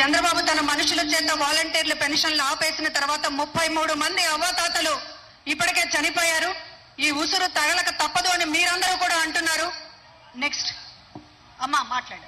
చంద్రబాబు తన మనుషుల చేత వాలంటీర్ల పెన్షన్లు ఆపేసిన తర్వాత ముప్పై మూడు మంది అవ్వాతాతలు ఇప్పటికే చనిపోయారు ఈ ఉసురు తగలక తప్పదు అని మీరందరూ కూడా అంటున్నారు నెక్స్ట్ అమ్మా మాట్లాడండి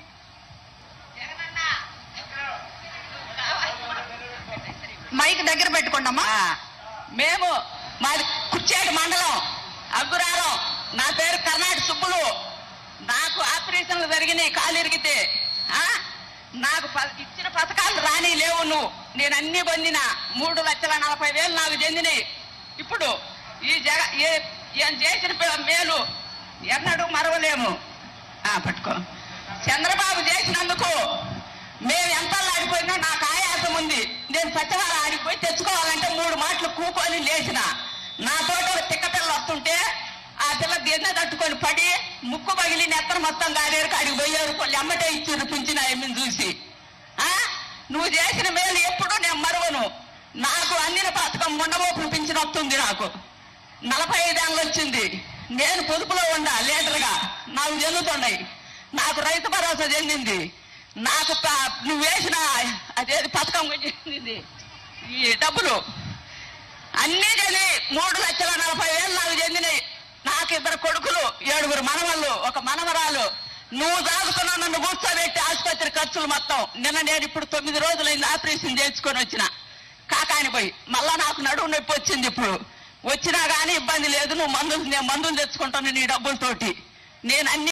మైక్ దగ్గర పెట్టుకోండి అమ్మా ఆ, మేము మాది కుచ్చేటి మండలం అగ్గురారం నా పేరు కర్ణాటక సుబ్బులు నాకు ఆపరేషన్లు జరిగినాయి కాలు ఇరిగితే ఆ? నాకు ప- ఇచ్చిన పథకాలు రాని లేవు నువ్వు నేను అన్ని పొందిన మూడు లక్షల నలభై వేలు నాకు చెందినాయి ఇప్పుడు ఈ జగ ఏ- ఈయన చేసిన ప- మేలు ఎన్నడూ మరవలేము ఆ, పట్టుకో చంద్రబాబు చేసినందుకు మేము ఎంత ఆడిపోయినా నాకు ఆయాసం ఉంది నేను సత్యవాడ ఆడిపోయి తెచ్చుకోవాలంటే మూడు మాటలు కూకొని లేచిన నా తోట ఒక తిక్క పిల్ల వస్తుంటే ఆ పిల్ల గిన్నె తట్టుకొని పడి ముక్కు పగిలి నెత్తన మొత్తం గాలేరు కాడికి పోయారు కొన్ని అమ్మటే ఇచ్చారు పింఛన్ ఆయమ్మని చూసి ఆ నువ్వు చేసిన మేలు ఎప్పుడు నేను మరవను నాకు అందిన పథకం ముండమోపులు పింఛన్ వస్తుంది నాకు నలభై ఐదేళ్ళు వచ్చింది నేను పొదుపులో ఉండా లీడర్గా నాకు చెందుతున్నాయి నాకు రైతు భరోసా చెందింది నాకు ప- నువ్వు వేసిన అదేది పథకం చెందింది ఈ డబ్బులు అన్నీ చెంది మూడు లక్షల నలభై వేలు నాకు చెందినాయి నాకు ఇద్దరు కొడుకులు ఏడుగురు మనవళ్ళు ఒక మనవరాలు నువ్వు దాచుకున్నా నన్ను కూర్చోబెట్టి ఆసుపత్రి ఖర్చులు మొత్తం నిన్న నేను ఇప్పుడు తొమ్మిది రోజులైంది ఆపరేషన్ చేయించుకొని వచ్చిన కాకాని పోయి మళ్ళా నాకు నడువు నొప్పి వచ్చింది ఇప్పుడు వచ్చినా గానీ ఇబ్బంది లేదు నువ్వు మందులు నేను మందులు తెచ్చుకుంటాను నీ డబ్బులతోటి నేను అన్ని